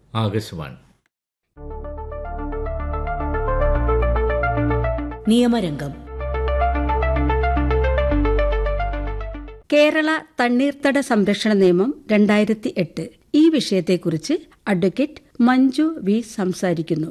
ആകാശവാണി നിയമരംഗം കേരള തണ്ണീർത്തട സംരക്ഷണ നിയമം രണ്ടായിരത്തി എട്ട് ഈ വിഷയത്തെക്കുറിച്ച് അഡ്വക്കേറ്റ് മഞ്ജു വി സംസാരിക്കുന്നു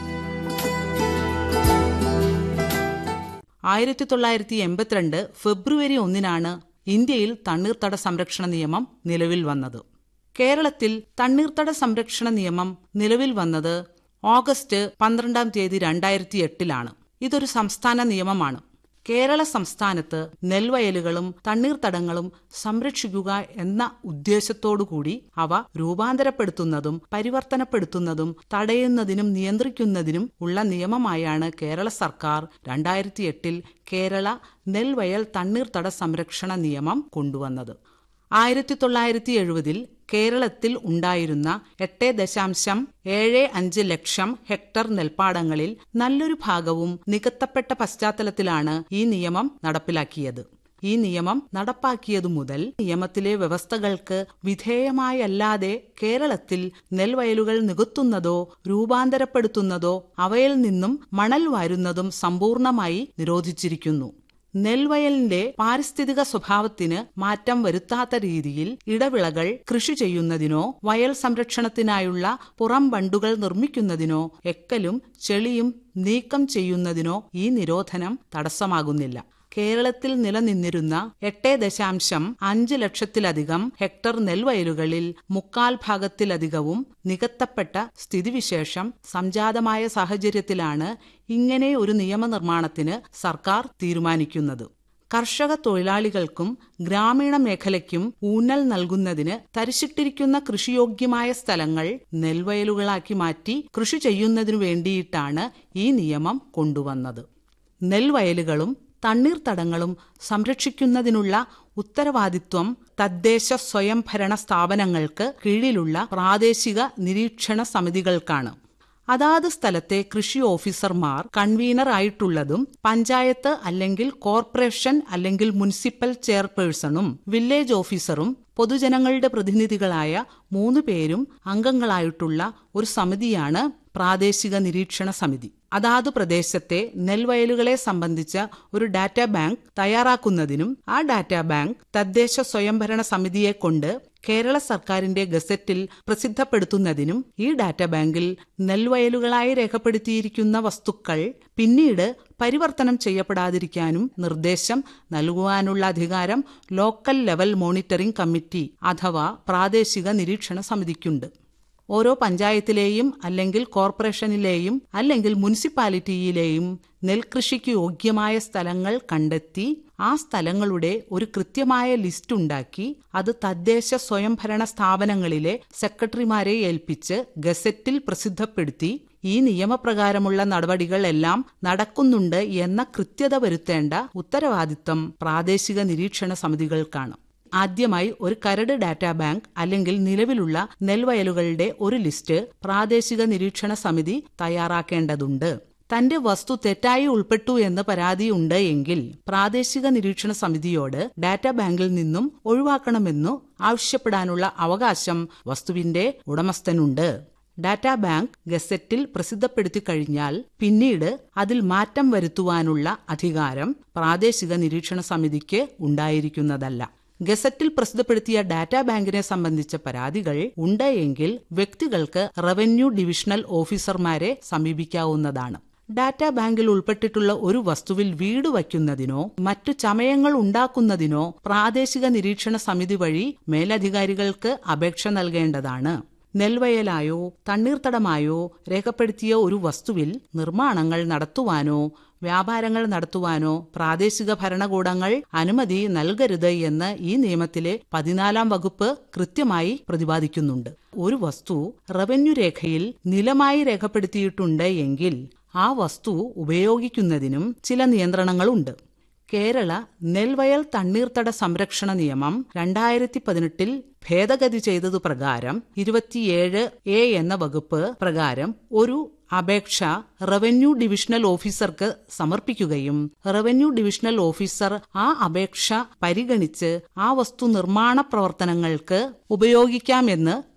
ആയിരത്തി തൊള്ളായിരത്തി എൺപത്തിരണ്ട് ഫെബ്രുവരി ഒന്നിനാണ് ഇന്ത്യയിൽ തണ്ണീർത്തട സംരക്ഷണ നിയമം നിലവിൽ വന്നത് കേരളത്തിൽ തണ്ണീർത്തട സംരക്ഷണ നിയമം നിലവിൽ വന്നത് ഓഗസ്റ്റ് പന്ത്രണ്ടാം തീയതി രണ്ടായിരത്തി എട്ടിലാണ് ഇതൊരു സംസ്ഥാന നിയമമാണ് കേരള സംസ്ഥാനത്ത് നെൽവയലുകളും തണ്ണീർത്തടങ്ങളും സംരക്ഷിക്കുക എന്ന ഉദ്ദേശത്തോടുകൂടി അവ രൂപാന്തരപ്പെടുത്തുന്നതും പരിവർത്തനപ്പെടുത്തുന്നതും തടയുന്നതിനും നിയന്ത്രിക്കുന്നതിനും ഉള്ള നിയമമായാണ് കേരള സർക്കാർ രണ്ടായിരത്തി എട്ടിൽ കേരള നെൽവയൽ തണ്ണീർത്തട സംരക്ഷണ നിയമം കൊണ്ടുവന്നത് ആയിരത്തി തൊള്ളായിരത്തി എഴുപതിൽ കേരളത്തിൽ ഉണ്ടായിരുന്ന എട്ട് ദശാംശം ഏഴ് അഞ്ച് ലക്ഷം ഹെക്ടർ നെൽപ്പാടങ്ങളിൽ നല്ലൊരു ഭാഗവും നികത്തപ്പെട്ട പശ്ചാത്തലത്തിലാണ് ഈ നിയമം നടപ്പിലാക്കിയത് ഈ നിയമം നടപ്പാക്കിയതു മുതൽ നിയമത്തിലെ വ്യവസ്ഥകൾക്ക് വിധേയമായല്ലാതെ കേരളത്തിൽ നെൽവയലുകൾ നികത്തുന്നതോ രൂപാന്തരപ്പെടുത്തുന്നതോ അവയിൽ നിന്നും മണൽ വാരുന്നതും സമ്പൂർണമായി നിരോധിച്ചിരിക്കുന്നു നെൽവയലിന്റെ പാരിസ്ഥിതിക സ്വഭാവത്തിന് മാറ്റം വരുത്താത്ത രീതിയിൽ ഇടവിളകൾ കൃഷി ചെയ്യുന്നതിനോ വയൽ സംരക്ഷണത്തിനായുള്ള പുറം ബണ്ടുകൾ നിർമ്മിക്കുന്നതിനോ എക്കലും ചെളിയും നീക്കം ചെയ്യുന്നതിനോ ഈ നിരോധനം തടസ്സമാകുന്നില്ല കേരളത്തിൽ നിലനിന്നിരുന്ന എട്ട് ദശാംശം അഞ്ച് ലക്ഷത്തിലധികം ഹെക്ടർ നെൽവയലുകളിൽ മുക്കാൽ ഭാഗത്തിലധികവും നികത്തപ്പെട്ട സ്ഥിതിവിശേഷം സംജാതമായ സാഹചര്യത്തിലാണ് ഇങ്ങനെ ഒരു നിയമനിർമ്മാണത്തിന് സർക്കാർ തീരുമാനിക്കുന്നത് കർഷക തൊഴിലാളികൾക്കും ഗ്രാമീണ മേഖലയ്ക്കും ഊന്നൽ നൽകുന്നതിന് തരിശിട്ടിരിക്കുന്ന കൃഷിയോഗ്യമായ സ്ഥലങ്ങൾ നെൽവയലുകളാക്കി മാറ്റി കൃഷി ചെയ്യുന്നതിനു വേണ്ടിയിട്ടാണ് ഈ നിയമം കൊണ്ടുവന്നത് നെൽവയലുകളും തണ്ണീർത്തടങ്ങളും സംരക്ഷിക്കുന്നതിനുള്ള ഉത്തരവാദിത്വം തദ്ദേശ സ്വയംഭരണ സ്ഥാപനങ്ങൾക്ക് കീഴിലുള്ള പ്രാദേശിക നിരീക്ഷണ സമിതികൾക്കാണ് അതാത് സ്ഥലത്തെ കൃഷി ഓഫീസർമാർ കൺവീനർ ആയിട്ടുള്ളതും പഞ്ചായത്ത് അല്ലെങ്കിൽ കോർപ്പറേഷൻ അല്ലെങ്കിൽ മുനിസിപ്പൽ ചെയർപേഴ്സണും വില്ലേജ് ഓഫീസറും പൊതുജനങ്ങളുടെ പ്രതിനിധികളായ മൂന്ന് പേരും അംഗങ്ങളായിട്ടുള്ള ഒരു സമിതിയാണ് പ്രാദേശിക നിരീക്ഷണ സമിതി അതാത് പ്രദേശത്തെ നെൽവയലുകളെ സംബന്ധിച്ച ഒരു ഡാറ്റാ ബാങ്ക് തയ്യാറാക്കുന്നതിനും ആ ഡാറ്റാ ബാങ്ക് തദ്ദേശ സ്വയംഭരണ സമിതിയെ കൊണ്ട് കേരള സർക്കാരിന്റെ ഗസറ്റിൽ പ്രസിദ്ധപ്പെടുത്തുന്നതിനും ഈ ഡാറ്റാ ബാങ്കിൽ നെൽവയലുകളായി രേഖപ്പെടുത്തിയിരിക്കുന്ന വസ്തുക്കൾ പിന്നീട് പരിവർത്തനം ചെയ്യപ്പെടാതിരിക്കാനും നിർദ്ദേശം നൽകുവാനുള്ള അധികാരം ലോക്കൽ ലെവൽ മോണിറ്ററിംഗ് കമ്മിറ്റി അഥവാ പ്രാദേശിക നിരീക്ഷണ സമിതിക്കുണ്ട് ഓരോ പഞ്ചായത്തിലെയും അല്ലെങ്കിൽ കോർപ്പറേഷനിലെയും അല്ലെങ്കിൽ മുനിസിപ്പാലിറ്റിയിലെയും നെൽകൃഷിക്ക് യോഗ്യമായ സ്ഥലങ്ങൾ കണ്ടെത്തി ആ സ്ഥലങ്ങളുടെ ഒരു കൃത്യമായ ലിസ്റ്റ് ഉണ്ടാക്കി അത് തദ്ദേശ സ്വയംഭരണ സ്ഥാപനങ്ങളിലെ സെക്രട്ടറിമാരെ ഏൽപ്പിച്ച് ഗസറ്റിൽ പ്രസിദ്ധപ്പെടുത്തി ഈ നിയമപ്രകാരമുള്ള നടപടികൾ എല്ലാം നടക്കുന്നുണ്ട് എന്ന കൃത്യത വരുത്തേണ്ട ഉത്തരവാദിത്തം പ്രാദേശിക നിരീക്ഷണ സമിതികൾക്കാണ് ആദ്യമായി ഒരു കരട് ഡാറ്റാ ബാങ്ക് അല്ലെങ്കിൽ നിലവിലുള്ള നെൽവയലുകളുടെ ഒരു ലിസ്റ്റ് പ്രാദേശിക നിരീക്ഷണ സമിതി തയ്യാറാക്കേണ്ടതുണ്ട് തന്റെ വസ്തു തെറ്റായി ഉൾപ്പെട്ടു എന്ന് പരാതിയുണ്ട് എങ്കിൽ പ്രാദേശിക നിരീക്ഷണ സമിതിയോട് ഡാറ്റാ ബാങ്കിൽ നിന്നും ഒഴിവാക്കണമെന്നു ആവശ്യപ്പെടാനുള്ള അവകാശം വസ്തുവിന്റെ ഉടമസ്ഥനുണ്ട് ഡാറ്റാ ബാങ്ക് ഗസറ്റിൽ പ്രസിദ്ധപ്പെടുത്തി കഴിഞ്ഞാൽ പിന്നീട് അതിൽ മാറ്റം വരുത്തുവാനുള്ള അധികാരം പ്രാദേശിക നിരീക്ഷണ സമിതിക്ക് ഉണ്ടായിരിക്കുന്നതല്ല ഗസറ്റിൽ പ്രസിദ്ധപ്പെടുത്തിയ ഡാറ്റാ ബാങ്കിനെ സംബന്ധിച്ച പരാതികൾ ഉണ്ട് എങ്കിൽ വ്യക്തികൾക്ക് റവന്യൂ ഡിവിഷണൽ ഓഫീസർമാരെ സമീപിക്കാവുന്നതാണ് ഡാറ്റാ ബാങ്കിൽ ഉൾപ്പെട്ടിട്ടുള്ള ഒരു വസ്തുവിൽ വീട് വയ്ക്കുന്നതിനോ മറ്റു ചമയങ്ങൾ ഉണ്ടാക്കുന്നതിനോ പ്രാദേശിക നിരീക്ഷണ സമിതി വഴി മേലധികാരികൾക്ക് അപേക്ഷ നൽകേണ്ടതാണ് നെൽവയലായോ തണ്ണീർത്തടമായോ രേഖപ്പെടുത്തിയ ഒരു വസ്തുവിൽ നിർമ്മാണങ്ങൾ നടത്തുവാനോ വ്യാപാരങ്ങൾ നടത്തുവാനോ പ്രാദേശിക ഭരണകൂടങ്ങൾ അനുമതി നൽകരുത് എന്ന് ഈ നിയമത്തിലെ പതിനാലാം വകുപ്പ് കൃത്യമായി പ്രതിപാദിക്കുന്നുണ്ട് ഒരു വസ്തു റവന്യൂ രേഖയിൽ നിലമായി രേഖപ്പെടുത്തിയിട്ടുണ്ട് എങ്കിൽ ആ വസ്തു ഉപയോഗിക്കുന്നതിനും ചില നിയന്ത്രണങ്ങളുണ്ട് കേരള നെൽവയൽ തണ്ണീർത്തട സംരക്ഷണ നിയമം രണ്ടായിരത്തി പതിനെട്ടിൽ ഭേദഗതി ചെയ്തതു പ്രകാരം ഇരുപത്തിയേഴ് എ എന്ന വകുപ്പ് പ്രകാരം ഒരു അപേക്ഷ റവന്യൂ ഡിവിഷണൽ ഓഫീസർക്ക് സമർപ്പിക്കുകയും റവന്യൂ ഡിവിഷണൽ ഓഫീസർ ആ അപേക്ഷ പരിഗണിച്ച് ആ വസ്തു നിർമ്മാണ പ്രവർത്തനങ്ങൾക്ക് ഉപയോഗിക്കാമെന്ന്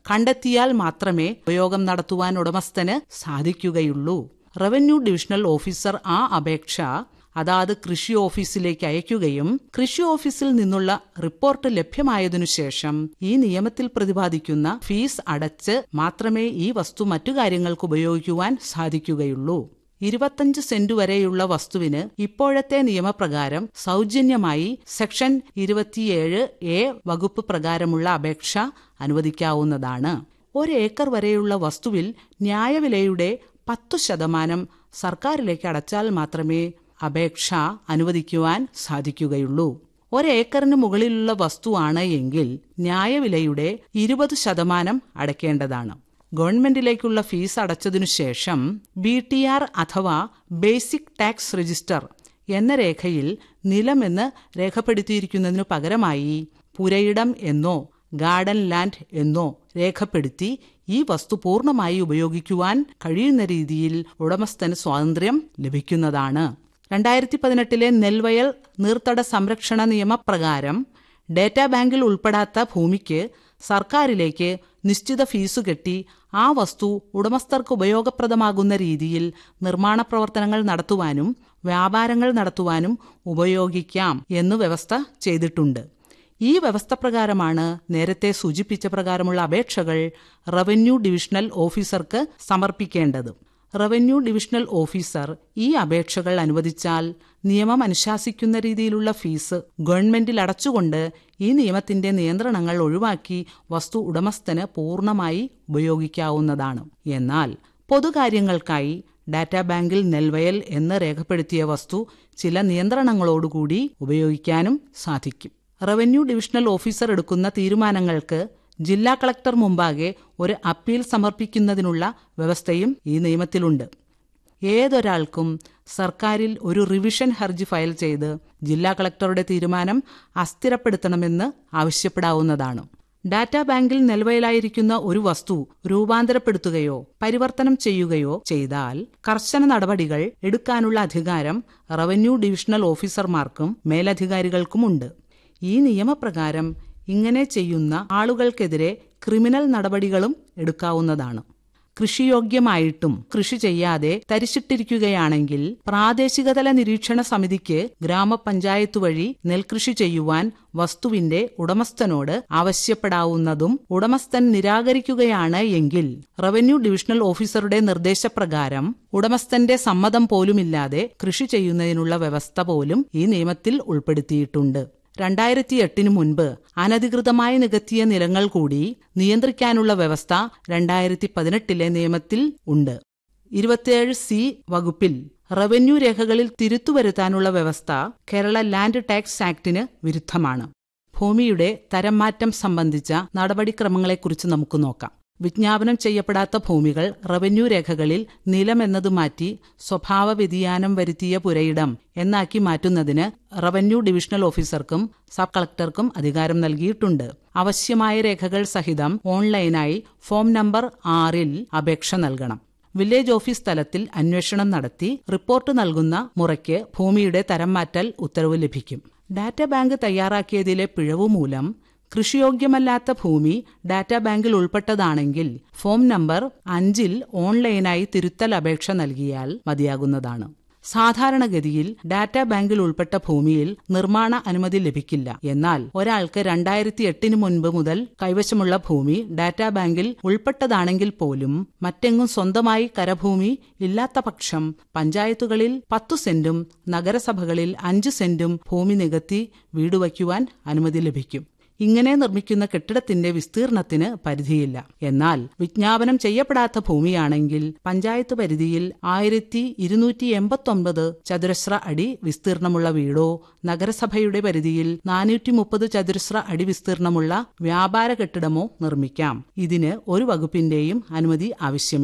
കണ്ടെത്തിയാൽ മാത്രമേ ഉപയോഗം നടത്തുവാൻ ഉടമസ്ഥന് സാധിക്കുകയുള്ളൂ റവന്യൂ ഡിവിഷണൽ ഓഫീസർ ആ അപേക്ഷ അതാത് കൃഷി ഓഫീസിലേക്ക് അയക്കുകയും കൃഷി ഓഫീസിൽ നിന്നുള്ള റിപ്പോർട്ട് ലഭ്യമായതിനു ശേഷം ഈ നിയമത്തിൽ പ്രതിപാദിക്കുന്ന ഫീസ് അടച്ച് മാത്രമേ ഈ വസ്തു മറ്റു കാര്യങ്ങൾക്ക് ഉപയോഗിക്കുവാൻ സാധിക്കുകയുള്ളൂ ഇരുപത്തഞ്ച് സെന്റ് വരെയുള്ള വസ്തുവിന് ഇപ്പോഴത്തെ നിയമപ്രകാരം സൗജന്യമായി സെക്ഷൻ ഇരുപത്തിയേഴ് എ വകുപ്പ് പ്രകാരമുള്ള അപേക്ഷ അനുവദിക്കാവുന്നതാണ് ഒരേക്കർ വരെയുള്ള വസ്തുവിൽ ന്യായവിലയുടെ പത്തു ശതമാനം സർക്കാരിലേക്ക് അടച്ചാൽ മാത്രമേ അപേക്ഷ അനുവദിക്കുവാൻ സാധിക്കുകയുള്ളൂ ഒരേക്കറിന് മുകളിലുള്ള വസ്തുവാണ് എങ്കിൽ ന്യായവിലയുടെ ഇരുപത് ശതമാനം അടയ്ക്കേണ്ടതാണ് ഗവൺമെന്റിലേക്കുള്ള ഫീസ് അടച്ചതിനു ശേഷം ബി ടി ആർ അഥവാ ബേസിക് ടാക്സ് രജിസ്റ്റർ എന്ന രേഖയിൽ നിലമെന്ന് രേഖപ്പെടുത്തിയിരിക്കുന്നതിനു പകരമായി പുരയിടം എന്നോ ഗാർഡൻ ലാൻഡ് എന്നോ രേഖപ്പെടുത്തി ഈ വസ്തു പൂർണ്ണമായി ഉപയോഗിക്കുവാൻ കഴിയുന്ന രീതിയിൽ ഉടമസ്ഥന് സ്വാതന്ത്ര്യം ലഭിക്കുന്നതാണ് രണ്ടായിരത്തി പതിനെട്ടിലെ നെൽവയൽ നീർത്തട സംരക്ഷണ നിയമപ്രകാരം ഡേറ്റാ ബാങ്കിൽ ഉൾപ്പെടാത്ത ഭൂമിക്ക് സർക്കാരിലേക്ക് നിശ്ചിത ഫീസ് കെട്ടി ആ വസ്തു ഉടമസ്ഥർക്ക് ഉപയോഗപ്രദമാകുന്ന രീതിയിൽ നിർമ്മാണ പ്രവർത്തനങ്ങൾ നടത്തുവാനും വ്യാപാരങ്ങൾ നടത്തുവാനും ഉപയോഗിക്കാം എന്ന് വ്യവസ്ഥ ചെയ്തിട്ടുണ്ട് ഈ വ്യവസ്ഥ പ്രകാരമാണ് നേരത്തെ സൂചിപ്പിച്ച പ്രകാരമുള്ള അപേക്ഷകൾ റവന്യൂ ഡിവിഷണൽ ഓഫീസർക്ക് സമർപ്പിക്കേണ്ടത് റവന്യൂ ഡിവിഷണൽ ഓഫീസർ ഈ അപേക്ഷകൾ അനുവദിച്ചാൽ നിയമം അനുശാസിക്കുന്ന രീതിയിലുള്ള ഫീസ് ഗവൺമെന്റിൽ അടച്ചുകൊണ്ട് ഈ നിയമത്തിന്റെ നിയന്ത്രണങ്ങൾ ഒഴിവാക്കി വസ്തു ഉടമസ്ഥന് പൂർണ്ണമായി ഉപയോഗിക്കാവുന്നതാണ് എന്നാൽ പൊതുകാര്യങ്ങൾക്കായി ഡാറ്റാ ബാങ്കിൽ നെൽവയൽ എന്ന് രേഖപ്പെടുത്തിയ വസ്തു ചില നിയന്ത്രണങ്ങളോടുകൂടി ഉപയോഗിക്കാനും സാധിക്കും റവന്യൂ ഡിവിഷണൽ ഓഫീസർ എടുക്കുന്ന തീരുമാനങ്ങൾക്ക് ജില്ലാ കളക്ടർ മുമ്പാകെ ഒരു അപ്പീൽ സമർപ്പിക്കുന്നതിനുള്ള വ്യവസ്ഥയും ഈ നിയമത്തിലുണ്ട് ഏതൊരാൾക്കും സർക്കാരിൽ ഒരു റിവിഷൻ ഹർജി ഫയൽ ചെയ്ത് ജില്ലാ കളക്ടറുടെ തീരുമാനം അസ്ഥിരപ്പെടുത്തണമെന്ന് ആവശ്യപ്പെടാവുന്നതാണ് ഡാറ്റാ ബാങ്കിൽ നിലവിലായിരിക്കുന്ന ഒരു വസ്തു രൂപാന്തരപ്പെടുത്തുകയോ പരിവർത്തനം ചെയ്യുകയോ ചെയ്താൽ കർശന നടപടികൾ എടുക്കാനുള്ള അധികാരം റവന്യൂ ഡിവിഷണൽ ഓഫീസർമാർക്കും മേലധികാരികൾക്കുമുണ്ട് ഈ നിയമപ്രകാരം ഇങ്ങനെ ചെയ്യുന്ന ആളുകൾക്കെതിരെ ക്രിമിനൽ നടപടികളും എടുക്കാവുന്നതാണ് കൃഷിയോഗ്യമായിട്ടും കൃഷി ചെയ്യാതെ തരിച്ചിട്ടിരിക്കുകയാണെങ്കിൽ പ്രാദേശികതല നിരീക്ഷണ സമിതിക്ക് ഗ്രാമപഞ്ചായത്ത് വഴി നെൽകൃഷി ചെയ്യുവാൻ വസ്തുവിന്റെ ഉടമസ്ഥനോട് ആവശ്യപ്പെടാവുന്നതും ഉടമസ്ഥൻ നിരാകരിക്കുകയാണ് എങ്കിൽ റവന്യൂ ഡിവിഷണൽ ഓഫീസറുടെ നിർദ്ദേശപ്രകാരം ഉടമസ്ഥന്റെ സമ്മതം പോലുമില്ലാതെ കൃഷി ചെയ്യുന്നതിനുള്ള വ്യവസ്ഥ പോലും ഈ നിയമത്തിൽ ഉൾപ്പെടുത്തിയിട്ടുണ്ട് രണ്ടായിരത്തി എട്ടിന് മുൻപ് അനധികൃതമായി നികത്തിയ നിലങ്ങൾ കൂടി നിയന്ത്രിക്കാനുള്ള വ്യവസ്ഥ രണ്ടായിരത്തി പതിനെട്ടിലെ നിയമത്തിൽ ഉണ്ട് ഇരുപത്തിയേഴ് സി വകുപ്പിൽ റവന്യൂ രേഖകളിൽ തിരുത്തുവരുത്താനുള്ള വ്യവസ്ഥ കേരള ലാൻഡ് ടാക്സ് ആക്ടിന് വിരുദ്ധമാണ് ഭൂമിയുടെ തരം മാറ്റം സംബന്ധിച്ച നടപടിക്രമങ്ങളെക്കുറിച്ച് നമുക്ക് നോക്കാം വിജ്ഞാപനം ചെയ്യപ്പെടാത്ത ഭൂമികൾ റവന്യൂ രേഖകളിൽ നിലമെന്നത് മാറ്റി സ്വഭാവ വ്യതിയാനം വരുത്തിയ പുരയിടം എന്നാക്കി മാറ്റുന്നതിന് റവന്യൂ ഡിവിഷണൽ ഓഫീസർക്കും സബ് കളക്ടർക്കും അധികാരം നൽകിയിട്ടുണ്ട് ആവശ്യമായ രേഖകൾ സഹിതം ഓൺലൈനായി ഫോം നമ്പർ ആറിൽ അപേക്ഷ നൽകണം വില്ലേജ് ഓഫീസ് തലത്തിൽ അന്വേഷണം നടത്തി റിപ്പോർട്ട് നൽകുന്ന മുറയ്ക്ക് ഭൂമിയുടെ തരം മാറ്റൽ ഉത്തരവ് ലഭിക്കും ഡാറ്റ ബാങ്ക് തയ്യാറാക്കിയതിലെ പിഴവ് മൂലം കൃഷിയോഗ്യമല്ലാത്ത ഭൂമി ഡാറ്റാ ബാങ്കിൽ ഉൾപ്പെട്ടതാണെങ്കിൽ ഫോം നമ്പർ അഞ്ചിൽ ഓൺലൈനായി തിരുത്തൽ അപേക്ഷ നൽകിയാൽ മതിയാകുന്നതാണ് സാധാരണഗതിയിൽ ഡാറ്റാ ബാങ്കിൽ ഉൾപ്പെട്ട ഭൂമിയിൽ നിർമ്മാണ അനുമതി ലഭിക്കില്ല എന്നാൽ ഒരാൾക്ക് രണ്ടായിരത്തി എട്ടിന് മുൻപ് മുതൽ കൈവശമുള്ള ഭൂമി ഡാറ്റാ ബാങ്കിൽ ഉൾപ്പെട്ടതാണെങ്കിൽ പോലും മറ്റെങ്ങും സ്വന്തമായി കരഭൂമി ഇല്ലാത്ത പക്ഷം പഞ്ചായത്തുകളിൽ പത്തു സെന്റും നഗരസഭകളിൽ അഞ്ച് സെന്റും ഭൂമി നികത്തി വീട് വയ്ക്കുവാൻ അനുമതി ലഭിക്കും ഇങ്ങനെ നിർമ്മിക്കുന്ന കെട്ടിടത്തിന്റെ വിസ്തീർണത്തിന് പരിധിയില്ല എന്നാൽ വിജ്ഞാപനം ചെയ്യപ്പെടാത്ത ഭൂമിയാണെങ്കിൽ പഞ്ചായത്ത് പരിധിയിൽ ആയിരത്തി ഇരുന്നൂറ്റി എൺപത്തൊമ്പത് ചതുരശ്ര അടി വിസ്തീർണമുള്ള വീടോ നഗരസഭയുടെ പരിധിയിൽ നാനൂറ്റി മുപ്പത് ചതുരശ്ര അടി വിസ്തീർണമുള്ള വ്യാപാര കെട്ടിടമോ നിർമ്മിക്കാം ഇതിന് ഒരു വകുപ്പിന്റെയും അനുമതി ആവശ്യമില്ല